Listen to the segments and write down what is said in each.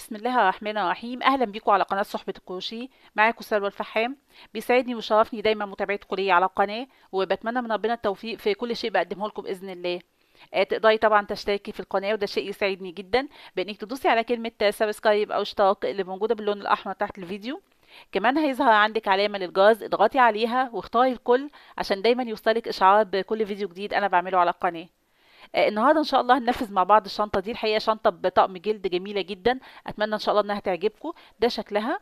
بسم الله الرحمن الرحيم اهلا بيكم على قناه صحبه الكروشيه معاكم سلوى الفحام بيسعدني ويشرفني دايما متابعتكم ليا على القناه وبتمنى من ربنا التوفيق في كل شيء بقدمه لكم باذن الله آه، تقدري طبعا تشتركي في القناه وده شيء يسعدني جدا بانك تدوسي على كلمه سبسكرايب او اشتراك اللي موجوده باللون الاحمر تحت الفيديو كمان هيظهر عندك علامه للجرس اضغطي عليها واختاري الكل عشان دايما يوصلك اشعار بكل فيديو جديد انا بعمله على القناه آه، النهارده ان شاء الله هننفذ مع بعض الشنطه دي الحقيقه شنطه بطقم جلد جميله جدا اتمنى ان شاء الله انها تعجبكم ده شكلها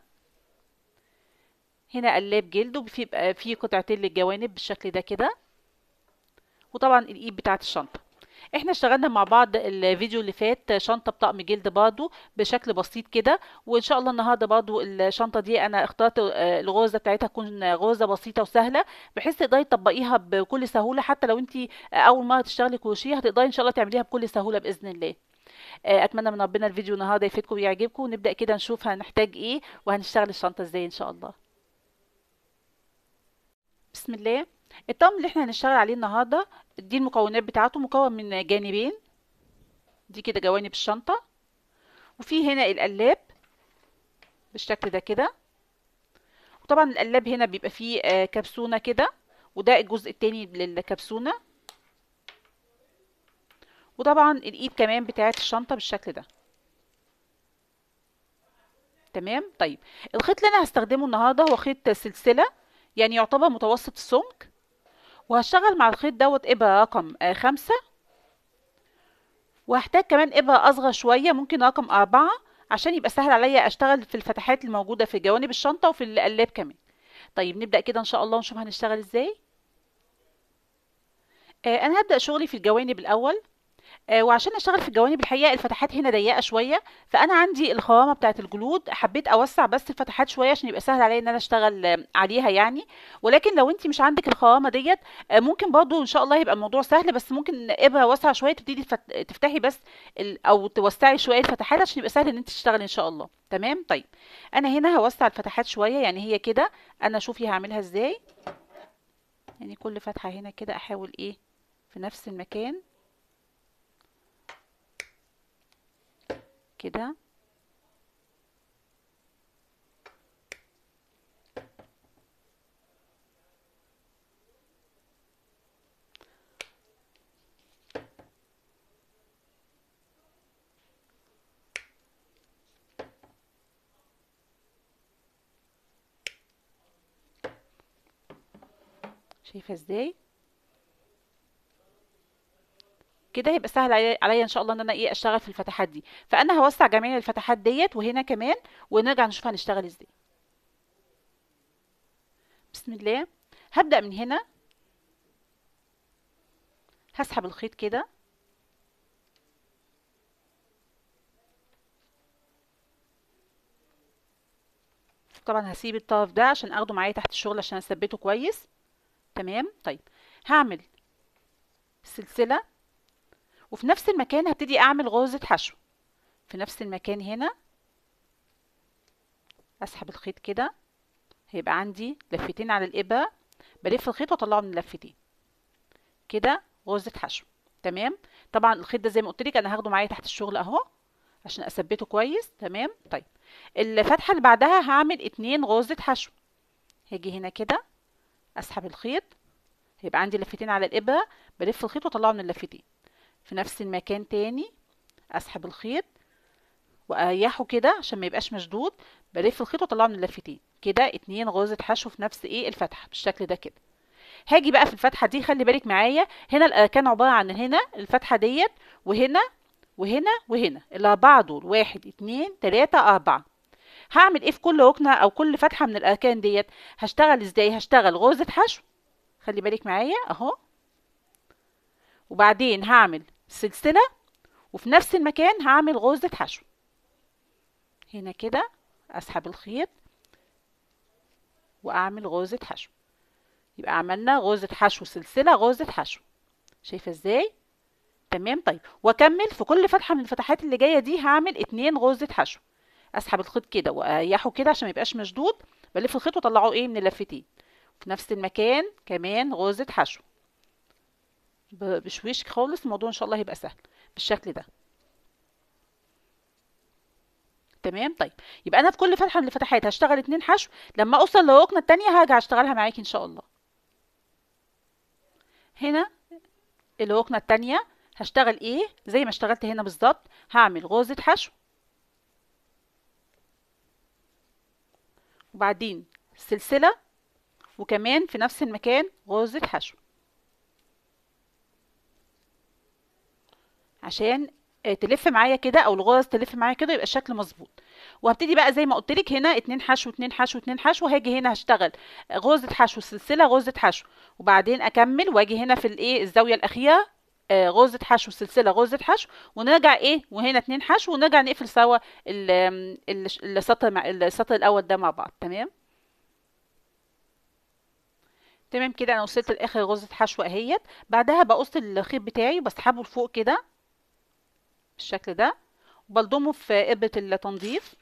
هنا قلاب جلد وبيبقى فيه قطعتين للجوانب بالشكل ده كده وطبعا الايد بتاعه الشنطه احنا اشتغلنا مع بعض الفيديو اللي فات شنطه بطقم جلد برضو بشكل بسيط كده وان شاء الله النهارده برضو الشنطه دي انا اخترت آه، الغرزه بتاعتها تكون غرزه بسيطه وسهله بحيث تقدري تطبقيها بكل سهوله حتى لو انت اول مره تشتغلي كروشيه هتقدري ان شاء الله تعمليها بكل سهوله باذن الله آه، اتمنى من ربنا الفيديو النهارده يفيدكم ويعجبكم ونبدا كده نشوف هنحتاج ايه وهنشتغل الشنطه ازاي ان شاء الله بسم الله الطقم اللي احنا هنشتغل عليه النهارده دي المكونات بتاعته مكون من جانبين دي كده جوانب الشنطة وفي هنا القلاب بالشكل ده كده وطبعا القلاب هنا بيبقى فيه آه، كبسونة كده وده الجزء التاني للكبسونة وطبعا الايد كمان بتاعت الشنطة بالشكل ده تمام طيب الخيط اللي انا هستخدمه النهارده هو خيط سلسلة يعني يعتبر متوسط السمك وهشتغل مع الخيط دوت ابرة رقم آه، خمسة وهحتاج كمان ابرة اصغر شوية ممكن رقم اربعة عشان يبقى سهل عليا اشتغل في الفتحات الموجودة في جوانب الشنطة وفي القلاب كمان طيب نبدأ كده ان شاء الله ونشوف هنشتغل ازاي آه انا هبدأ شغلي في الجوانب الاول آه وعشان اشتغل في الجوانب الحقيقه الفتحات هنا ضيقه شويه فانا عندي الخرامه بتاعه الجلود حبيت اوسع بس الفتحات شويه عشان يبقى سهل عليا ان انا اشتغل آه، عليها يعني ولكن لو انت مش عندك الخرامه ديت آه، ممكن برضو ان شاء الله يبقى الموضوع سهل بس ممكن ابره واسعه شويه تبتدي تفت... تفتحي بس ال... او توسعي شويه الفتحات عشان يبقى سهل ان انت تشتغلي ان شاء الله تمام طيب انا هنا هوسع الفتحات شويه يعني هي كده انا شوفي هعملها ازاي يعني كل فتحه هنا كده احاول ايه في نفس المكان كده شايفه ازاي كده هيبقى سهل علي- عليا ان شاء الله ان انا ايه اشتغل في الفتحات دي فانا هوسع جميع الفتحات ديت وهنا كمان ونرجع نشوف هنشتغل ازاي بسم الله هبدأ من هنا هسحب الخيط كده طبعا هسيب الطرف ده عشان اخده معايا تحت الشغل عشان اثبته كويس تمام طيب هعمل سلسلة وفي نفس المكان هبتدي اعمل غرزة حشو في نفس المكان هنا اسحب الخيط كده هيبقى عندي لفتين على الابرة بلف الخيط واطلعه من اللفتين كده غرزة حشو تمام طبعا الخيط ده زي ما قلت لك انا هاخده معايا تحت الشغل اهو عشان اثبته كويس تمام طيب الفتحة اللي بعدها هعمل اتنين غرزة حشو هاجي هنا كده اسحب الخيط هيبقى عندي لفتين على الابرة بلف الخيط واطلعه من اللفتين في نفس المكان تاني اسحب الخيط واريحه كده عشان ما يبقاش مشدود بلف الخيط واطلعه من اللفتين كده اتنين غرزة حشو في نفس ايه الفتحة بالشكل ده كده هاجي بقى في الفتحة دي خلي بالك معايا هنا الاركان عبارة عن هنا الفتحة ديت وهنا وهنا وهنا الاربعة دول واحد اتنين تلاتة اربعة هعمل ايه في كل ركنة او كل فتحة من الاركان ديت هشتغل ازاي هشتغل غرزة حشو خلي بالك معايا اهو وبعدين هعمل سلسلة وفي نفس المكان هعمل غرزة حشو هنا كده اسحب الخيط واعمل غرزة حشو يبقى عملنا غرزة حشو سلسلة غرزة حشو شايفة ازاي تمام طيب واكمل في كل فتحة من الفتحات اللي جاية دي هعمل اتنين غرزة حشو اسحب الخيط كده واريحه كده عشان ما يبقاش مشدود بلف الخيط واطلعه ايه من اللفتين في نفس المكان كمان غرزة حشو ب- بشويش خالص الموضوع ان شاء الله هيبقى سهل بالشكل ده تمام طيب يبقى انا في كل فتحه من الفتحات هشتغل اتنين حشو لما اوصل للركنه التانية هرجع اشتغلها معاكي ان شاء الله هنا الركنه التانية هشتغل ايه زي ما اشتغلت هنا بالظبط هعمل غرزه حشو وبعدين سلسله وكمان في نفس المكان غرزه حشو عشان آه، تلف معايا كده او الغرز تلف معايا كده يبقى الشكل مظبوط وهبتدي بقى زي ما قلت لك هنا اتنين حشو اتنين حشو اتنين حشو هاجي هنا هشتغل غرزه حشو سلسله غرزه حشو وبعدين اكمل واجي هنا في الايه الزاويه الاخيره آه، غرزه حشو سلسله غرزه حشو ونرجع ايه وهنا اتنين حشو ونرجع نقفل سوا ال- ال- السطر مع السطر الاول ده مع بعض تمام تمام كده انا وصلت لاخر غرزه حشو اهيت بعدها بقص الخيط بتاعي وبسحبه لفوق كده بالشكل ده وبلضمه في ابره التنظيف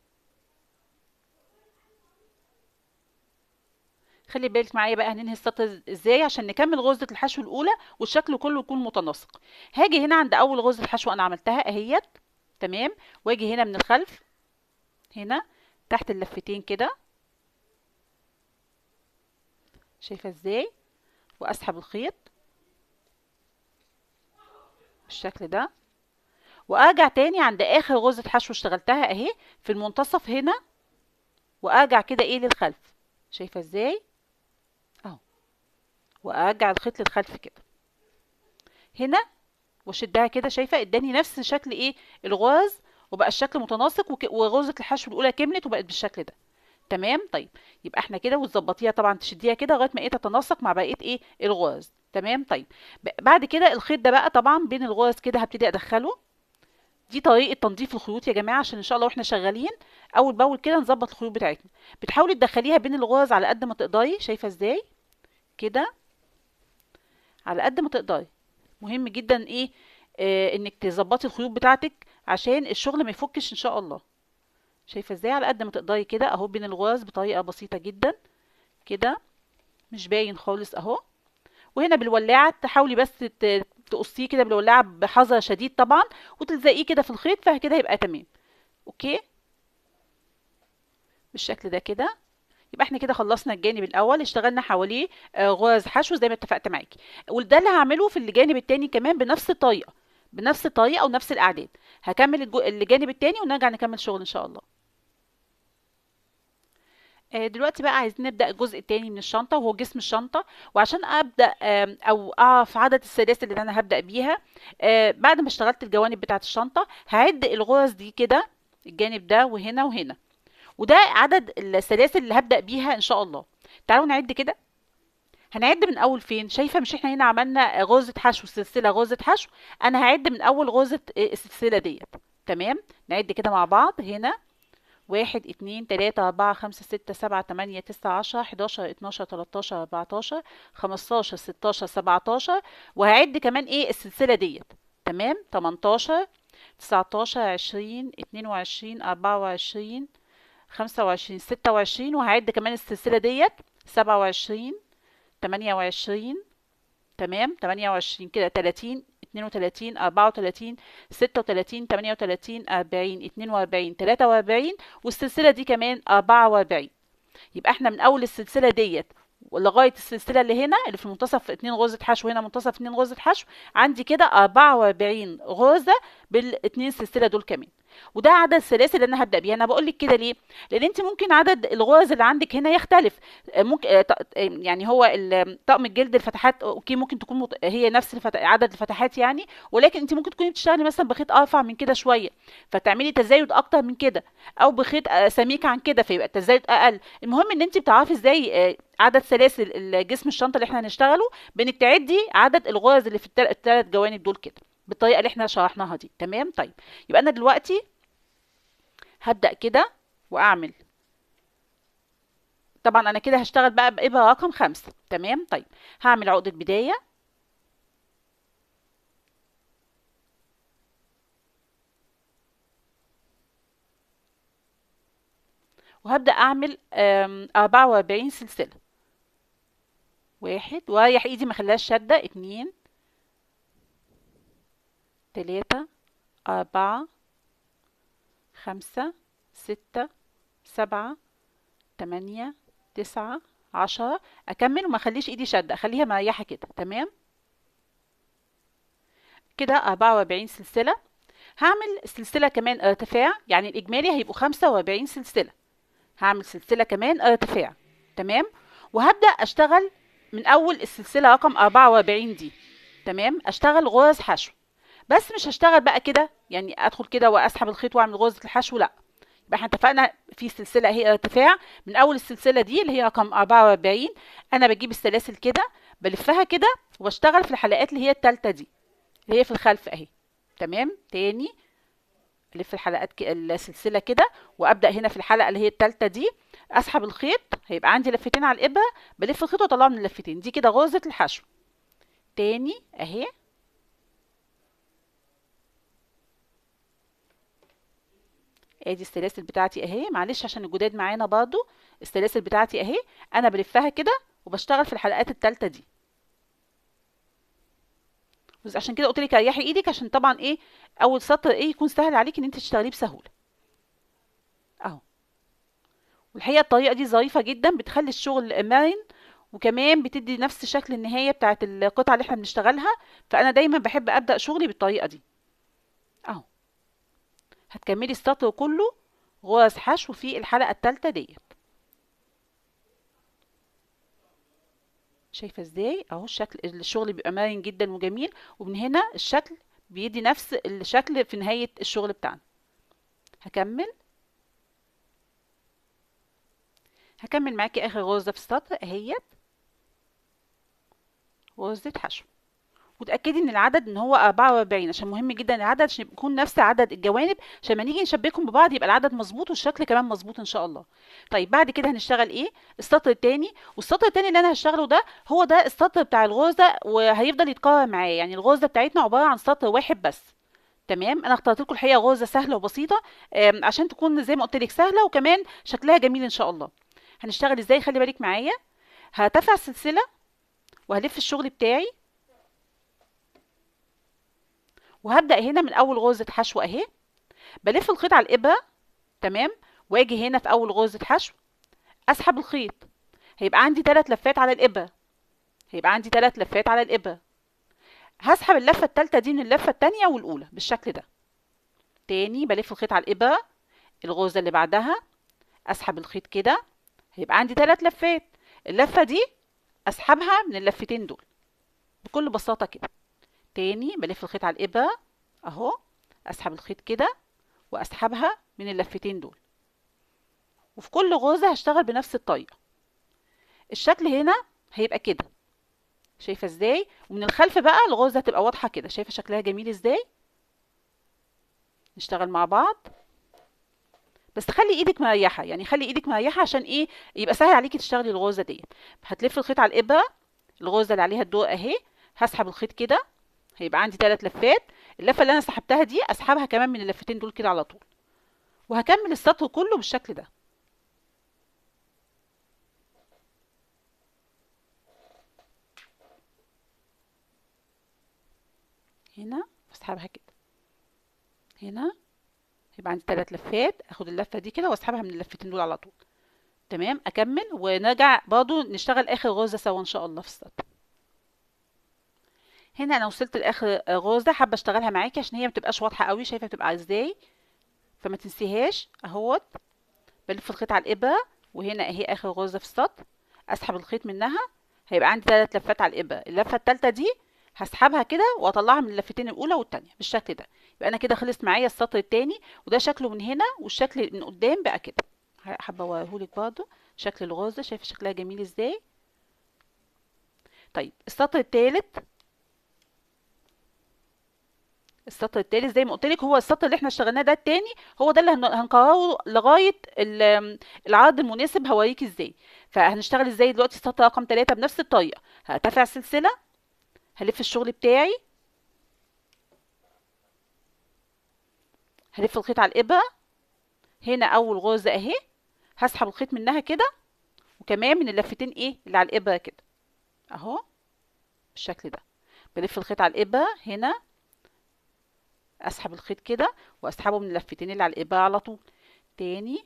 خلي بالك معايا بقى هننهي السطر ازاي عشان نكمل غرزه الحشو الاولى والشكل كله يكون متناسق هاجي هنا عند اول غرزه حشو انا عملتها اهيت تمام واجي هنا من الخلف هنا تحت اللفتين كده شايفه ازاي واسحب الخيط بالشكل ده وارجع تاني عند اخر غرزه حشو اشتغلتها اهي في المنتصف هنا وارجع كده ايه للخلف شايفه ازاي اهو وارجع الخيط للخلف كده هنا واشدها كده شايفه اداني نفس شكل ايه الغرز وبقى الشكل متناسق وك- وغرزه الحشو الاولى كملت وبقت بالشكل ده تمام طيب يبقى احنا كده وتظبطيها طبعا تشديها كده لغايه ما ايه تتناسق مع بقيه ايه الغرز تمام طيب ب- بعد كده الخيط ده بقى طبعا بين الغرز كده هبتدي ادخله دي طريقه تنظيف الخيوط يا جماعه عشان ان شاء الله واحنا شغالين اول باول كده نظبط الخيوط بتاعتنا بتحاولي تدخليها بين الغرز على قد ما تقدري شايفه ازاي كده على قد ما تقدري مهم جدا ايه آه انك تظبطي الخيوط بتاعتك عشان الشغل ما يفكش ان شاء الله شايفه ازاي على قد ما تقدري كده اهو بين الغرز بطريقه بسيطه جدا كده مش باين خالص اهو وهنا بالولاعه تحاولي بس ت- تقصيه كده بالولاعه بحذر شديد طبعا وتلزقيه كده في الخيط فكده هيبقى تمام اوكي بالشكل ده كده يبقى احنا كده خلصنا الجانب الاول اشتغلنا حواليه آه، غرز حشو زي ما اتفقت معاكي وده اللي هعمله في الجانب التاني كمان بنفس الطريقه بنفس الطريقه ونفس الاعداد هكمل الجو- الجانب التاني ونرجع نكمل شغل ان شاء الله آه، دلوقتي بقى عايزين نبدأ الجزء التاني من الشنطة وهو جسم الشنطة وعشان أبدأ آم، أو أعرف عدد السلاسل اللي أنا هبدأ بيها آه، بعد ما اشتغلت الجوانب بتاعة الشنطة هعد الغرز دي كده الجانب ده وهنا وهنا وده عدد السلاسل اللي هبدأ بيها إن شاء الله تعالوا نعد كده هنعد من أول فين شايفة مش احنا هنا عملنا غرزة حشو سلسلة غرزة حشو أنا هعد من أول غرزة آه، السلسلة ديت تمام نعد كده مع بعض هنا واحد اتنين تلاتة أربعة خمسة ستة سبعة تمانية تسعة عشرة حداشر اتناشر تلاتاشر أربعتاشر خمستاشر ستاشر سبعتاشر وهعد كمان ايه السلسلة ديت تمام تمنتاشر تسعتاشر عشرين اتنين وعشرين أربعة وعشرين خمسة وعشرين ستة وعشرين وهعد كمان السلسلة ديت سبعة وعشرين تمانية وعشرين تمام تمانية وعشرين كده تلاتين اتنين وتلاتين أربعة وتلاتين ستة وتلاتين تمانية وتلاتين أربعين اتنين وأربعين تلاتة وأربعين والسلسلة دي كمان أربعة وأربعين يبقى احنا من أول السلسلة ديت لغاية السلسلة اللي هنا اللي في منتصف اتنين غرزة حشو هنا منتصف اتنين غرزة حشو عندي كده أربعة وأربعين غرزة بالاتنين سلسلة دول كمان وده عدد السلاسل اللي انا هبدا بيها انا بقول لك كده ليه لان انت ممكن عدد الغرز اللي عندك هنا يختلف آه، ممكن آه، ط- آه، يعني هو ال- طقم الجلد الفتحات اوكي ممكن تكون مت... هي نفس الفت... عدد الفتحات يعني ولكن انت ممكن تكوني بتشتغلي مثلا بخيط ارفع من كده شويه فتعملي تزايد اكتر من كده او بخيط آه، سميك عن كده فيبقى التزايد اقل المهم ان انت بتعرفي ازاي آه، عدد سلاسل ال- جسم الشنطه اللي احنا هنشتغله بانك تعدي عدد الغرز اللي في الثلاث جوانب دول كده بالطريقه اللي احنا شرحناها دي تمام طيب يبقى انا دلوقتي هبدأ كده وأعمل طبعا أنا كده هشتغل بقى بإبرة رقم خمسة تمام طيب هعمل عقدة بداية وهبدأ أعمل أربعة وأربعين سلسلة واحد واريح ايدي ما خليهاش شدة اتنين تلاتة أربعة خمسة ستة سبعة تمانية تسعة عشرة اكمل وما اخليش ايدي شادة اخليها مريحة كده تمام كده اربعة واربعين سلسلة هعمل سلسلة كمان ارتفاع يعني الاجمالي هيبقوا خمسة واربعين سلسلة هعمل سلسلة كمان ارتفاع تمام وهبدأ اشتغل من اول السلسلة رقم اربعة واربعين دي تمام اشتغل غرز حشو بس مش هشتغل بقى كده يعني ادخل كده واسحب الخيط واعمل غرزة الحشو لا يبقى احنا اتفقنا في سلسلة هي ارتفاع من اول السلسلة دي اللي هي رقم 44 انا بجيب السلاسل كده بلفها كده واشتغل في الحلقات اللي هي التالتة دي اللي هي في الخلف اهي تمام تاني الف الحلقات ك... السلسلة كده وابدأ هنا في الحلقة اللي هي التالتة دي اسحب الخيط هيبقى عندي لفتين على الابرة بلف الخيط واطلعه من اللفتين دي كده غرزة الحشو تاني اهي ادي السلاسل بتاعتي اهي معلش عشان الجداد معانا برضو السلاسل بتاعتي اهي انا بلفها كده وبشتغل في الحلقات التالتة دي بس عشان كده قلت لك ريحي ايدك عشان طبعا ايه اول سطر ايه يكون سهل عليك ان انت تشتغليه بسهوله اهو والحقيقه الطريقه دي ظريفه جدا بتخلي الشغل مرن وكمان بتدي نفس شكل النهايه بتاعه القطعه اللي احنا بنشتغلها فانا دايما بحب ابدا شغلي بالطريقه دي اهو هتكملي السطر كله غرز حشو في الحلقه الثالثه ديت شايفه ازاي اهو الشكل الشغل بيبقى مرن جدا وجميل ومن هنا الشكل بيدي نفس الشكل في نهايه الشغل بتاعنا هكمل هكمل معاكي اخر غرزه في السطر اهيت غرزه حشو وتاكدي ان العدد ان هو 44 عشان مهم جدا العدد عشان يكون نفس عدد الجوانب عشان لما نيجي نشبكهم ببعض يبقى العدد مظبوط والشكل كمان مظبوط ان شاء الله طيب بعد كده هنشتغل ايه السطر الثاني والسطر الثاني اللي انا هشتغله ده هو ده السطر بتاع الغرزه وهيفضل يتكرر معايا يعني الغرزه بتاعتنا عباره عن سطر واحد بس تمام انا اخترت لكم الحقيقه غرزه سهله وبسيطه عشان تكون زي ما قلت لك سهله وكمان شكلها جميل ان شاء الله هنشتغل ازاي خلي بالك معايا هرتفع السلسله وهلف الشغل بتاعي وهبدأ هنا من أول غرزة حشو أهي بلف الخيط على الإبرة تمام واجي هنا في أول غرزة حشو أسحب الخيط هيبقى عندي ثلاث لفات على الإبرة هيبقى عندي ثلاث لفات على الإبرة هسحب اللفة التالتة دي من اللفة التانية والأولى بالشكل ده تاني بلف الخيط على الإبرة الغرزة اللي بعدها أسحب الخيط كده هيبقى عندي ثلاث لفات اللفة دي أسحبها من اللفتين دول بكل بساطة كده تاني بلف الخيط على الإبرة أهو أسحب الخيط كده وأسحبها من اللفتين دول وفي كل غرزة هشتغل بنفس الطريقة الشكل هنا هيبقى كده شايفة ازاي ومن الخلف بقى الغرزة هتبقى واضحة كده شايفة شكلها جميل ازاي نشتغل مع بعض بس خلي ايدك مريحة يعني خلي ايدك مريحة عشان ايه يبقى سهل عليكي تشتغلي الغرزة ديت هتلف الخيط على الإبرة الغرزة اللي عليها الضوء اهي هسحب الخيط كده هيبقى عندي ثلاث لفات اللفه اللي انا سحبتها دي اسحبها كمان من اللفتين دول كده على طول وهكمل السطر كله بالشكل ده هنا اسحبها كده هنا يبقى عندي ثلاث لفات اخد اللفه دي كده واسحبها من اللفتين دول على طول تمام اكمل ونرجع برضو نشتغل اخر غرزه سوا ان شاء الله في السطر هنا انا وصلت لاخر غرزه حابه اشتغلها معاكي عشان هي ما تبقاش واضحه قوي شايفه بتبقى ازاي فما تنسيهاش اهوت بلف الخيط على الابره وهنا اهي اخر غرزه في السطر اسحب الخيط منها هيبقى عندي ثلاث لفات على الابره اللفه الثالثه دي هسحبها كده واطلعها من اللفتين الاولى والثانيه بالشكل ده يبقى انا كده خلص معايا السطر الثاني وده شكله من هنا والشكل من قدام بقى كده حابه اوريهولك برضه شكل الغرزه شايفه شكلها جميل ازاي طيب السطر الثالث السطر التالت زي ما قلت لك هو السطر اللي احنا اشتغلناه ده التاني هو ده اللي هنكرره لغايه العرض المناسب هوريك ازاي فهنشتغل ازاي دلوقتي السطر رقم 3 بنفس الطريقه هرتفع السلسله هلف الشغل بتاعي هلف الخيط على الابره هنا اول غرزه اهي هسحب الخيط منها كده وكمان من اللفتين ايه اللي على الابره كده اهو بالشكل ده بلف الخيط على الابره هنا اسحب الخيط كده واسحبه من اللفتين اللي على الابره على طول تاني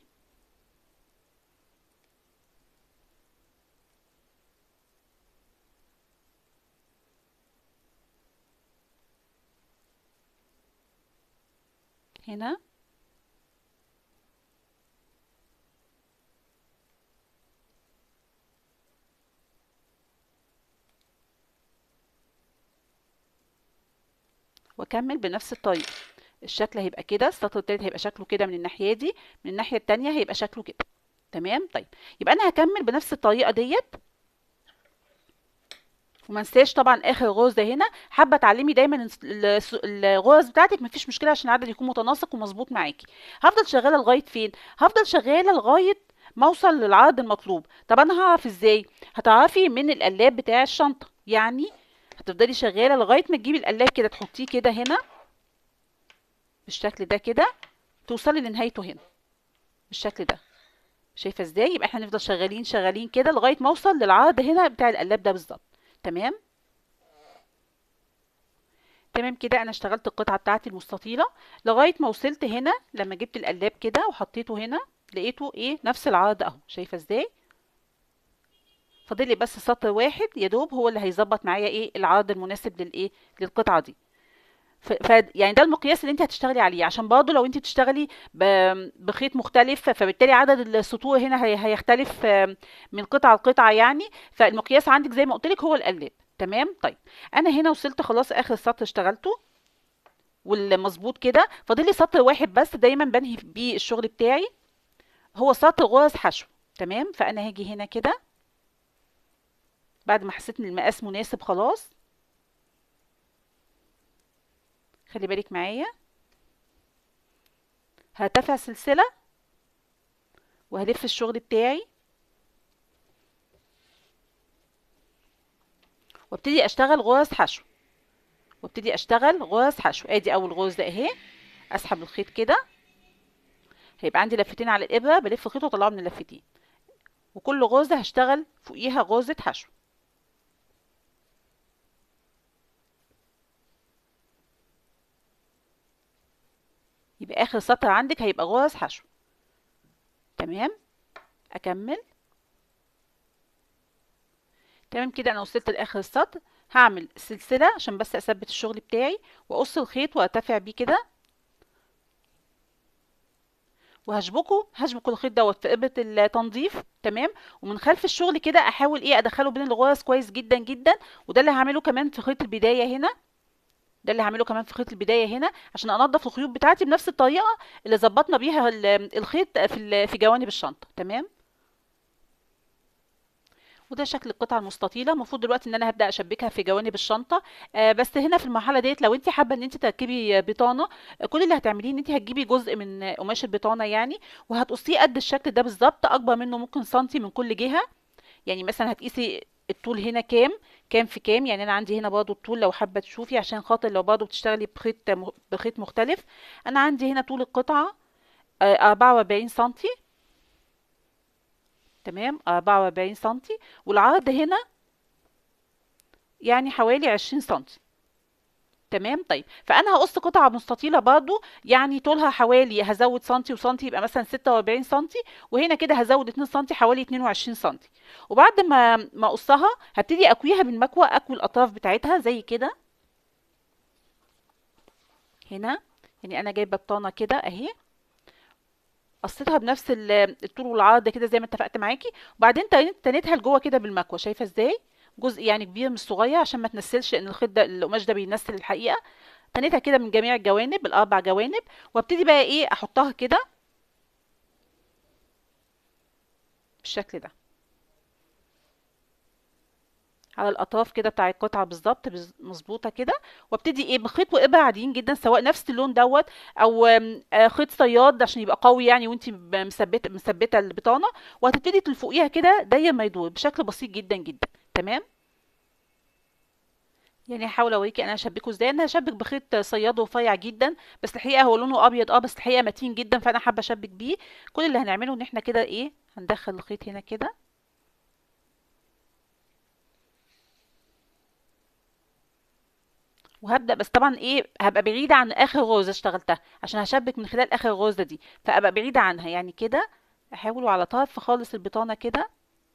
هنا واكمل بنفس الطريقه الشكل هيبقى كده السطر التالت هيبقى شكله كده من الناحيه دي من الناحيه التانية هيبقى شكله كده تمام طيب يبقى انا هكمل بنفس الطريقه ديت وما انساش طبعا اخر غرزه هنا حابه تعلمي دايما الغرز بتاعتك مفيش مشكله عشان العدد يكون متناسق ومظبوط معاكي هفضل شغاله لغايه فين هفضل شغاله لغايه ما اوصل للعرض المطلوب طب انا هعرف ازاي هتعرفي من القلاب بتاع الشنطه يعني هتفضلي شغاله لغايه ما تجيبي القلاب كده تحطيه كده هنا بالشكل ده كده توصلي لنهايته هنا بالشكل ده شايفه ازاي يبقى احنا نفضل شغالين شغالين كده لغايه ما اوصل للعرض هنا بتاع القلاب ده بالظبط تمام تمام كده انا اشتغلت القطعه بتاعتي المستطيله لغايه ما وصلت هنا لما جبت القلاب كده وحطيته هنا لقيته ايه نفس العرض اهو شايفه ازاي فاضل لي بس سطر واحد يا دوب هو اللي هيظبط معايا ايه العرض المناسب للايه للقطعه دي ف... ف... يعني ده المقياس اللي انت هتشتغلي عليه عشان برضه لو انت بتشتغلي ب... بخيط مختلف فبالتالي عدد السطور هنا هي... هيختلف من قطعه لقطعه يعني فالمقياس عندك زي ما قلت لك هو القلاب تمام طيب انا هنا وصلت خلاص اخر سطر اشتغلته والمظبوط كده فاضل لي سطر واحد بس دايما بنهي بيه الشغل بتاعي هو سطر غرز حشو تمام فانا هاجي هنا كده بعد ما حسيت ان المقاس مناسب خلاص خلي بالك معايا هرتفع سلسلة وهلف الشغل بتاعي وابتدي اشتغل غرز حشو وابتدي اشتغل غرز حشو ادي اول غرزة اهي اسحب الخيط كده هيبقى عندي لفتين على الابرة بلف الخيط واطلعه من اللفتين وكل غرزة هشتغل فوقيها غرزة حشو يبقى اخر سطر عندك هيبقى غرز حشو تمام اكمل تمام كده انا وصلت لاخر السطر هعمل سلسله عشان بس اثبت الشغل بتاعي واقص الخيط وارتفع بيه كده وهشبكه هشبك الخيط دوت في ابره التنظيف تمام ومن خلف الشغل كده احاول ايه ادخله بين الغرز كويس جدا جدا وده اللي هعمله كمان في خيط البدايه هنا ده اللي هعمله كمان في خيط البدايه هنا عشان انضف الخيوط بتاعتي بنفس الطريقه اللي ظبطنا بيها الخيط في في جوانب الشنطه تمام وده شكل القطعه المستطيله المفروض دلوقتي ان انا هبدا اشبكها في جوانب الشنطه آه بس هنا في المرحله ديت لو انت حابه ان انت تركبي بطانه كل اللي هتعمليه ان انت هتجيبي جزء من قماش البطانه يعني وهتقصيه قد الشكل ده بالظبط اكبر منه ممكن سنتي من كل جهه يعني مثلا هتقيسي الطول هنا كام كام في كام يعني انا عندي هنا برضو الطول لو حابه تشوفي عشان خاطر لو برضو بتشتغلي بخيط بخيط مختلف انا عندي هنا طول القطعه أربعة وأربعين سنتي تمام أربعة وأربعين سنتي والعرض هنا يعني حوالي عشرين سنتي تمام طيب فانا هقص قطعه مستطيله برضو يعني طولها حوالي هزود سنتي وسنتي يبقى مثلا 46 سنتي وهنا كده هزود 2 سنتي حوالي 22 سنتي وبعد ما ما اقصها هبتدي اكويها بالمكوى اكوي الاطراف بتاعتها زي كده هنا يعني انا جايبه بطانه كده اهي قصيتها بنفس الطول والعرض كده زي ما اتفقت معاكي وبعدين تنيتها لجوه كده بالمكوى شايفه ازاي جزء يعني كبير مش صغير عشان ما تنسلش ان الخيط ده القماش ده بينسل الحقيقه تنيتها كده من جميع الجوانب الاربع جوانب وابتدي بقى ايه احطها كده بالشكل ده على الاطراف كده بتاع القطعه بالظبط مظبوطه كده وابتدي ايه بخيط وابره عاديين جدا سواء نفس اللون دوت او خيط صياد عشان يبقى قوي يعني وانت مثبته مثبته البطانه وهتبتدي تلفقيها كده داير ما يدور بشكل بسيط جدا جدا تمام يعني هحاول اوريكي انا هشبكه ازاي انا هشبك بخيط صياد رفيع جدا بس الحقيقه هو لونه ابيض اه بس الحقيقه متين جدا فانا حابه اشبك بيه كل اللي هنعمله ان احنا كده ايه هندخل الخيط هنا كده وهبدأ بس طبعا ايه هبقى بعيدة عن اخر غرزة اشتغلتها عشان هشبك من خلال اخر غرزة دي فابقى بعيدة عنها يعني كده احاول على طرف خالص البطانة كده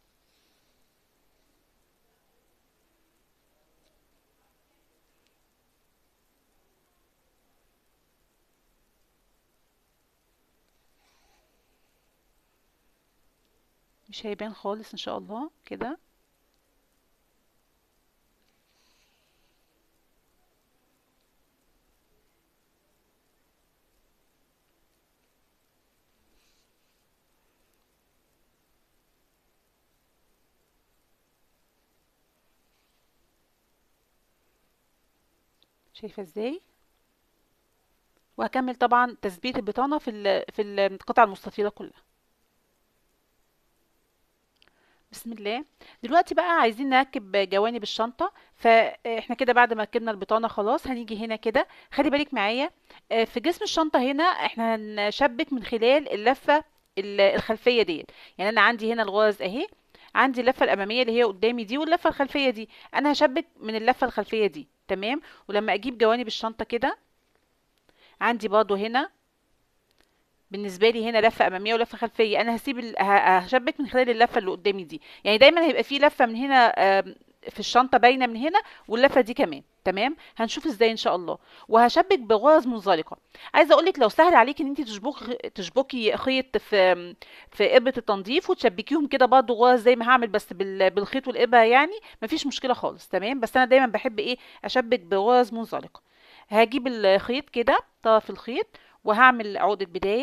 مش هيبان خالص ان شاء الله كده شايفة ازاي وهكمل طبعا تثبيت البطانة في ال- في القطعة المستطيلة كلها بسم الله دلوقتي بقى عايزين نركب جوانب الشنطة فاحنا كده بعد ما ركبنا البطانة خلاص هنيجي هنا كده خلي بالك معايا آه، في جسم الشنطة هنا احنا هنشبك من خلال اللفة ال- الخلفية ديت يعني انا عندي هنا الغرز اهي عندي اللفة الأمامية اللي هي قدامي دي واللفة الخلفية دي أنا هشبك من اللفة الخلفية دي تمام ولما أجيب جوانب الشنطة كده عندي برضو هنا بالنسبه لي هنا لفه اماميه ولفه خلفيه انا هسيب ال... ه- هشبك من خلال اللفه اللي قدامي دي يعني دايما هيبقى في لفه من هنا آم، في الشنطه باينه من هنا واللفه دي كمان تمام هنشوف ازاي ان شاء الله وهشبك بغرز منزلقه عايزه اقول لك لو سهل عليكي ان انت تشبك تشبكي خيط في في ابره التنظيف وتشبكيهم كده برضه غرز زي ما هعمل بس بال... بالخيط والابره يعني مفيش مشكله خالص تمام بس انا دايما بحب ايه اشبك بغرز منزلقه هجيب الخيط كده طرف الخيط وهعمل عقدة بداية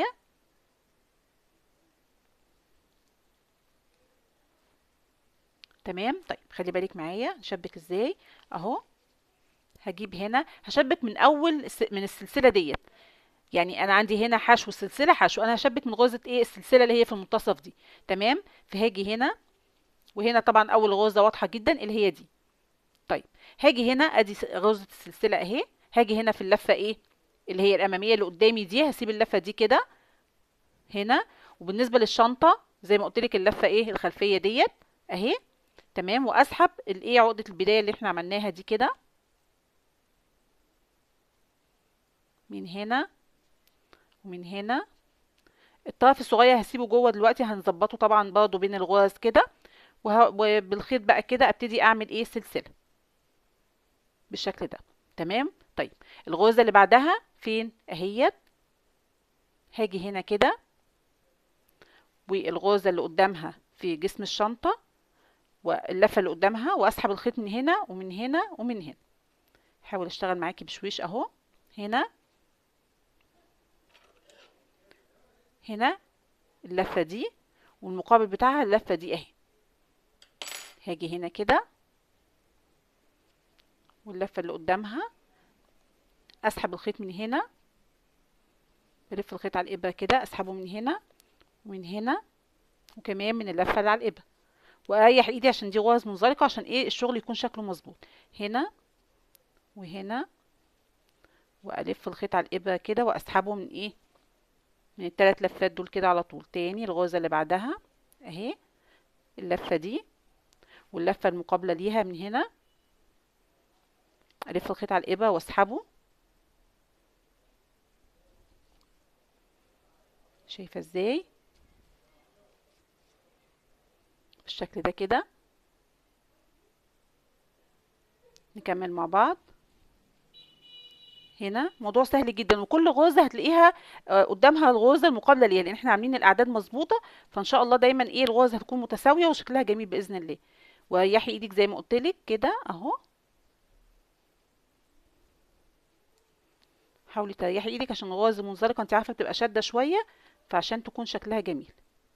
تمام طيب خلي بالك معايا نشبك ازاي اهو هجيب هنا هشبك من اول س- من السلسلة ديت يعني انا عندي هنا حشو السلسلة حشو انا هشبك من غرزة ايه السلسلة اللي هي في المنتصف دي تمام فهاجي هنا وهنا طبعا اول غرزة واضحة جدا اللي هي دي طيب هاجي هنا ادي س- غرزة السلسلة اهي هاجي هنا في اللفة ايه اللي هي الامامية اللي قدامي دي هسيب اللفة دي كده هنا وبالنسبة للشنطة زي ما قلت لك اللفة ايه الخلفية ديت اهي تمام واسحب الايه عقدة البداية اللي احنا عملناها دي كده من هنا ومن هنا الطرف الصغير هسيبه جوه دلوقتي هنظبطه طبعا برضه بين الغرز كده وه... وبالخيط بقى كده ابتدي اعمل ايه سلسلة بالشكل ده تمام طيب الغرزة اللي بعدها فين اهيت هاجي هنا كده والغرزة اللي قدامها في جسم الشنطة واللفة اللي قدامها واسحب الخيط من هنا ومن هنا ومن هنا حاول اشتغل معاكي بشويش اهو هنا هنا اللفة دي والمقابل بتاعها اللفة دي اهي هاجي هنا كده واللفة اللي قدامها اسحب الخيط من هنا بلف الخيط على الابرة كده اسحبه من هنا ومن هنا وكمان من اللفة اللي على الابرة واريح ايدي عشان دي غرز منزلقة عشان ايه الشغل يكون شكله مظبوط هنا وهنا والف الخيط على الابرة كده واسحبه من ايه من الثلاث لفات دول كده على طول تاني الغرزة اللي بعدها اهي اللفة دي واللفة المقابلة ليها من هنا الف الخيط على الابرة واسحبه شايفة ازاي بالشكل ده كده نكمل مع بعض هنا موضوع سهل جدا وكل غرزة هتلاقيها آه، قدامها الغرزة المقابلة ليها لان احنا عاملين الاعداد مظبوطة فان شاء الله دايما ايه الغرزة هتكون متساوية وشكلها جميل باذن الله وريحي ايدك زي ما قلتلك كده اهو حاولي تريحي ايدك عشان الغرز المنزلقة انت عارفة بتبقى شادة شوية فعشان تكون شكلها جميل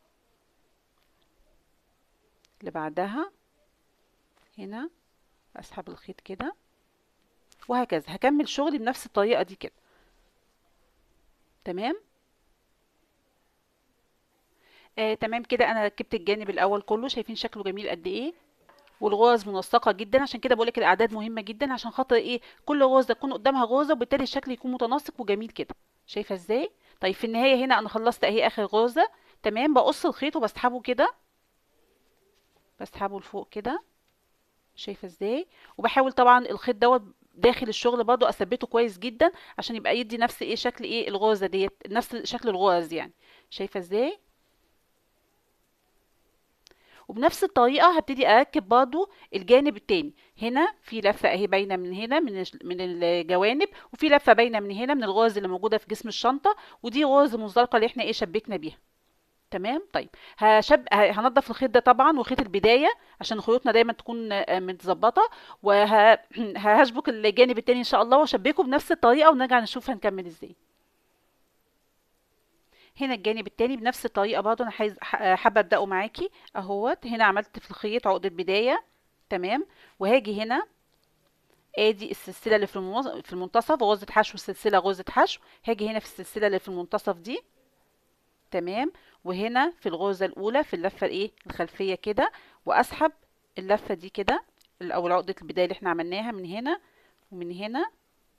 اللي بعدها هنا اسحب الخيط كده وهكذا هكمل شغلي بنفس الطريقة دي كده تمام آه تمام كده انا ركبت الجانب الاول كله شايفين شكله جميل قد ايه والغرز منسقة جدا عشان كده بقولك الاعداد مهمة جدا عشان خاطر ايه كل غرزة تكون قدامها غرزة وبالتالي الشكل يكون متناسق وجميل كده شايفة ازاي طيب في النهاية هنا انا خلصت اهي اخر غرزة تمام بقص الخيط وبسحبه كده بسحبه لفوق كده شايفة ازاي وبحاول طبعا الخيط دوت داخل الشغل برضو اثبته كويس جدا عشان يبقى يدي نفس ايه شكل ايه الغرزه ديت نفس شكل الغرز يعني شايفه ازاي وبنفس الطريقه هبتدي اركب برضو الجانب التاني هنا في لفه اهي باينه من هنا من من الجوانب وفي لفه باينه من هنا من الغرز اللي موجوده في جسم الشنطه ودي غرز منزلقه اللي احنا ايه شبكنا بيها تمام طيب هشب هنضف الخيط ده طبعا وخيط البدايه عشان خيوطنا دايما تكون متظبطه وهشبك الجانب التاني ان شاء الله واشبكه بنفس الطريقه ونرجع نشوف هنكمل ازاي هنا الجانب التاني بنفس الطريقه برضه انا عايز حابه ابداه معاكي اهوت هنا عملت في الخيط عقده بدايه تمام وهاجي هنا ادي السلسله اللي في المنتصف غرزه حشو سلسله غرزه حشو هاجي هنا في السلسله اللي في المنتصف دي تمام وهنا في الغرزه الاولى في اللفه الايه الخلفيه كده واسحب اللفه دي كده او عقده البدايه اللي احنا عملناها من هنا ومن هنا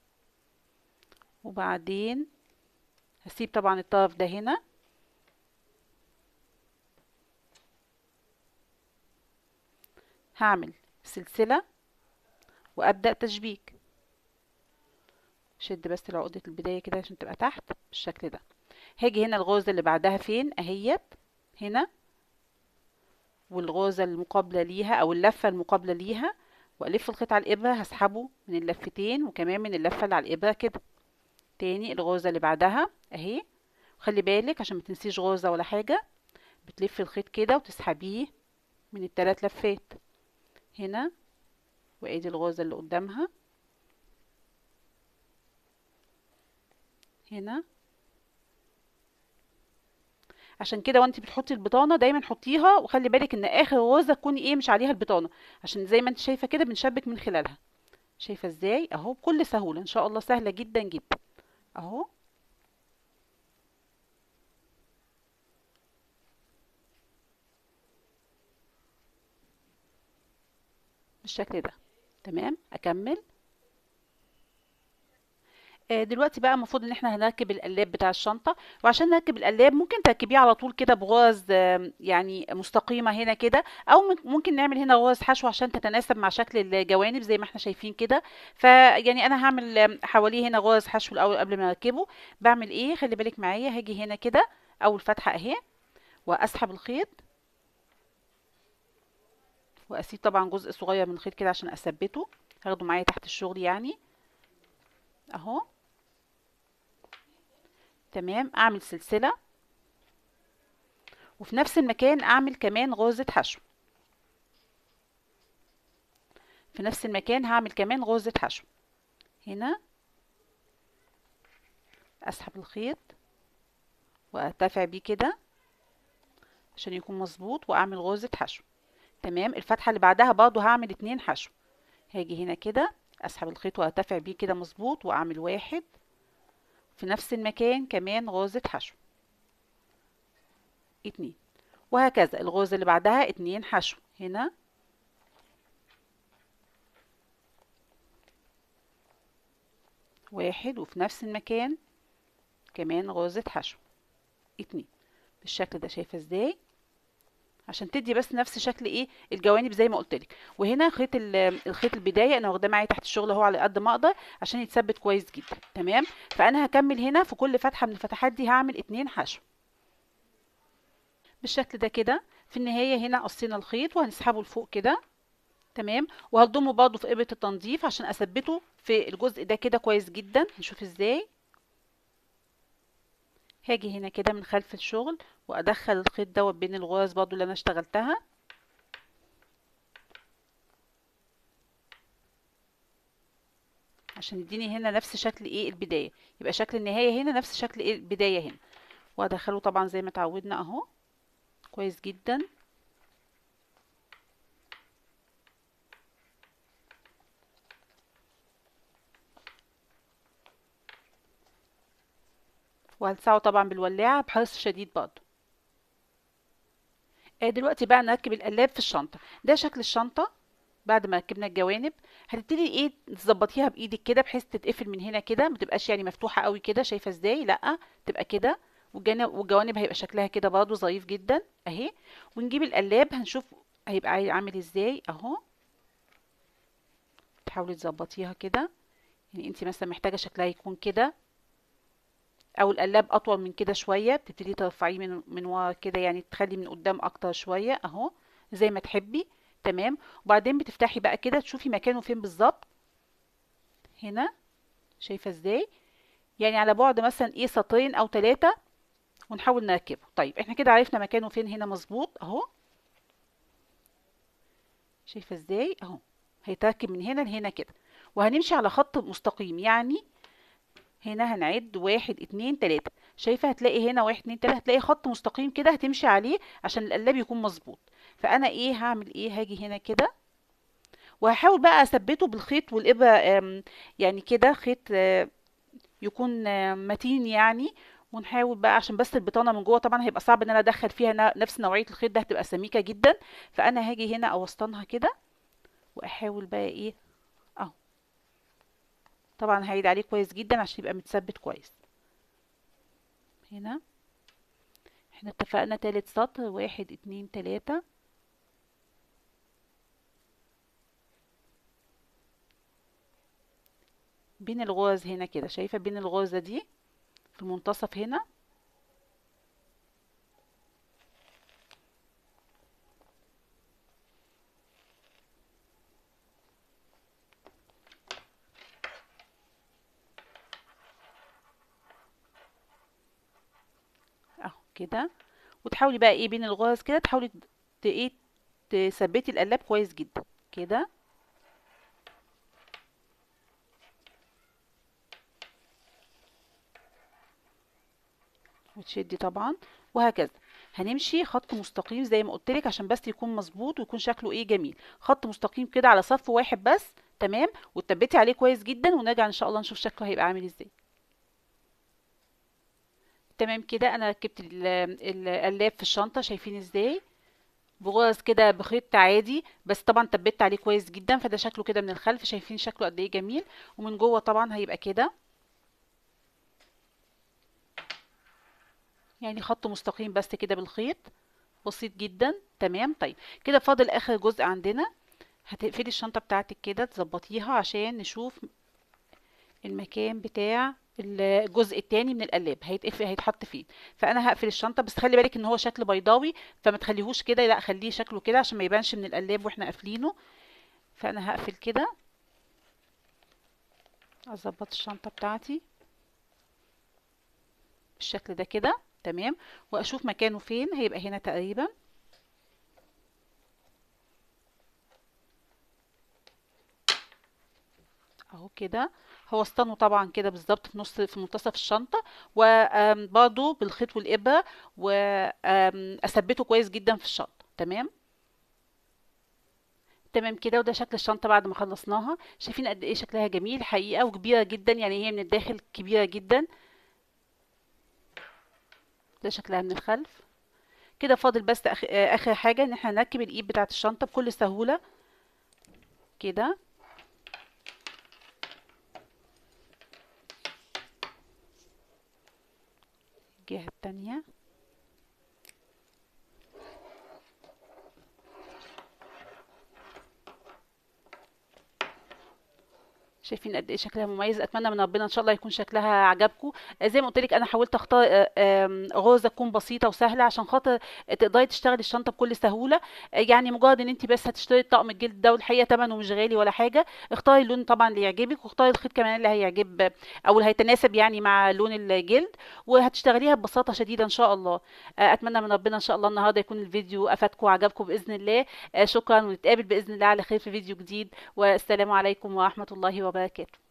وبعدين هسيب طبعا الطرف ده هنا هعمل سلسله وابدا تشبيك شد بس العقده البدايه كده عشان تبقى تحت بالشكل ده هاجي هنا الغرزة اللي بعدها فين اهيت هنا والغرزة المقابلة ليها او اللفة المقابلة ليها والف الخيط على الابرة هسحبه من اللفتين وكمان من اللفة اللي على الابرة كده تاني الغرزة اللي بعدها اهي خلي بالك عشان ما تنسيش غرزة ولا حاجة بتلفي الخيط كده وتسحبيه من التلات لفات هنا وادي الغرزة اللي قدامها هنا عشان كده وانت بتحطي البطانه دايما حطيها وخلي بالك ان اخر غرزه تكوني ايه مش عليها البطانه عشان زي ما انت شايفه كده بنشبك من خلالها شايفه ازاي اهو بكل سهوله ان شاء الله سهله جدا جدا اهو بالشكل ده تمام اكمل دلوقتي بقى المفروض ان احنا هنركب القلاب بتاع الشنطة وعشان نركب القلاب ممكن تركبيه على طول كده بغرز يعني مستقيمة هنا كده او ممكن نعمل هنا غرز حشو عشان تتناسب مع شكل الجوانب زي ما احنا شايفين كده فيعني انا هعمل حواليه هنا غرز حشو الاول قبل ما اركبه بعمل ايه خلي بالك معايا هاجي هنا كده اول فتحة اهي واسحب الخيط واسيب طبعا جزء صغير من الخيط كده عشان اثبته هاخده معايا تحت الشغل يعني اهو تمام اعمل سلسلة وفي نفس المكان اعمل كمان غرزة حشو في نفس المكان هعمل كمان غرزة حشو هنا اسحب الخيط وارتفع بيه كده عشان يكون مظبوط واعمل غرزة حشو تمام الفتحة اللي بعدها برضو هعمل اتنين حشو هاجي هنا كده اسحب الخيط وارتفع بيه كده مظبوط واعمل واحد في نفس المكان كمان غرزة حشو اتنين وهكذا الغرزة اللي بعدها اتنين حشو هنا واحد وفي نفس المكان كمان غرزة حشو اتنين بالشكل ده شايفة ازاي عشان تدي بس نفس شكل ايه الجوانب زي ما قلت لك وهنا خيط الخيط البدايه انا واخداه معايا تحت الشغل اهو على قد ما اقدر عشان يتثبت كويس جدا تمام فانا هكمل هنا في كل فتحه من الفتحات دي هعمل اتنين حشو بالشكل ده كده في النهايه هنا قصينا الخيط وهنسحبه لفوق كده تمام وهضمه برضه في ابره التنظيف عشان اثبته في الجزء ده كده كويس جدا نشوف ازاي هاجي هنا كده من خلف الشغل وادخل الخيط دوت بين الغرز برضو اللي انا اشتغلتها عشان يديني هنا نفس شكل ايه البداية يبقى شكل النهاية هنا نفس شكل ايه البداية هنا وادخله طبعا زي ما اتعودنا اهو كويس جدا وهلسعه طبعا بالولاعة بحرص شديد برضه دلوقتي بقى نركب القلاب في الشنطة ده شكل الشنطة بعد ما ركبنا الجوانب هتبتدي ايه تظبطيها بايدك كده بحيث تتقفل من هنا كده ما تبقاش يعني مفتوحة قوي كده شايفة ازاي لا تبقى كده والجانب والجوانب هيبقى شكلها كده برضه ظريف جدا اهي ونجيب القلاب هنشوف هيبقى عامل ازاي اهو تحاولي تظبطيها كده يعني انت مثلا محتاجه شكلها يكون كده او القلاب اطول من كده شويه بتبتدي ترفعيه من من ورا كده يعني تخلي من قدام اكتر شويه اهو زي ما تحبي تمام وبعدين بتفتحي بقى كده تشوفي مكانه فين بالظبط هنا شايفه ازاي يعني على بعد مثلا ايه سطرين او ثلاثه ونحاول نركبه طيب احنا كده عرفنا مكانه فين هنا مظبوط اهو شايفه ازاي اهو هيتركب من هنا لهنا كده وهنمشي على خط مستقيم يعني هنا هنعد واحد اتنين تلاتة شايفة هتلاقي هنا واحد اتنين تلاتة هتلاقي خط مستقيم كده هتمشي عليه عشان القلاب يكون مظبوط فانا ايه هعمل ايه هاجي هنا كده وهحاول بقى اثبته بالخيط والابره يعني كده خيط يكون متين يعني ونحاول بقى عشان بس البطانه من جوه طبعا هيبقى صعب ان انا ادخل فيها نفس نوعيه الخيط ده هتبقى سميكه جدا فانا هاجي هنا اوسطنها كده واحاول بقى ايه اهو طبعا هعيد عليه كويس جدا عشان يبقى متثبت كويس هنا احنا اتفقنا تالت سطر واحد اتنين تلاتة بين الغرز هنا كده شايفة بين الغرزة دي في المنتصف هنا اهو كده وتحاولي بقى ايه بين الغرز كده تحاولي ايه تثبتي القلاب كويس جدا كده وتشدي طبعا وهكذا هنمشي خط مستقيم زي ما قلت لك عشان بس يكون مظبوط ويكون شكله ايه جميل خط مستقيم كده على صف واحد بس تمام وتثبتي عليه كويس جدا ونرجع ان شاء الله نشوف شكله هيبقى عامل ازاي تمام كده انا ركبت القلاب في الشنطه شايفين ازاي بغرز كده بخيط عادي بس طبعا ثبت عليه كويس جدا فده شكله كده من الخلف شايفين شكله قد ايه جميل ومن جوه طبعا هيبقى كده يعني خط مستقيم بس كده بالخيط بسيط جدا تمام طيب كده فاضل اخر جزء عندنا هتقفلي الشنطة بتاعتك كده تظبطيها عشان نشوف المكان بتاع الجزء التاني من القلاب هيتقفل هيتحط فين فانا هقفل الشنطه بس خلي بالك ان هو شكل بيضاوي فما تخليهوش كده لا خليه شكله كده عشان ما يبانش من القلاب واحنا قافلينه فانا هقفل كده اظبط الشنطه بتاعتي بالشكل ده كده تمام واشوف مكانه فين هيبقى هنا تقريبا اهو كده هوسطنه طبعا كده بالظبط في نص في منتصف الشنطه وبرضه بالخيط والابره واثبته كويس جدا في الشنطه تمام تمام كده وده شكل الشنطه بعد ما خلصناها شايفين قد ايه شكلها جميل حقيقه وكبيره جدا يعني هي من الداخل كبيره جدا ده شكلها من الخلف كده فاضل بس اخر حاجه ان احنا نركب الايد بتاعه الشنطه بكل سهوله كده الجهه التانية شايفين قد ايه شكلها مميز اتمنى من ربنا ان شاء الله يكون شكلها عجبكم زي ما قلت لك انا حاولت اختار غرزه تكون بسيطه وسهله عشان خاطر تقدري تشتغلي الشنطه بكل سهوله يعني مجرد ان انت بس هتشتري طقم الجلد ده والحقيقه ثمنه مش غالي ولا حاجه اختاري اللون طبعا اللي يعجبك واختاري الخيط كمان اللي هيعجب او اللي هيتناسب يعني مع لون الجلد وهتشتغليها ببساطه شديده ان شاء الله اتمنى من ربنا ان شاء الله النهارده يكون الفيديو افادكم وعجبكم باذن الله شكرا ونتقابل باذن الله على خير في فيديو جديد والسلام عليكم ورحمه الله وبركاته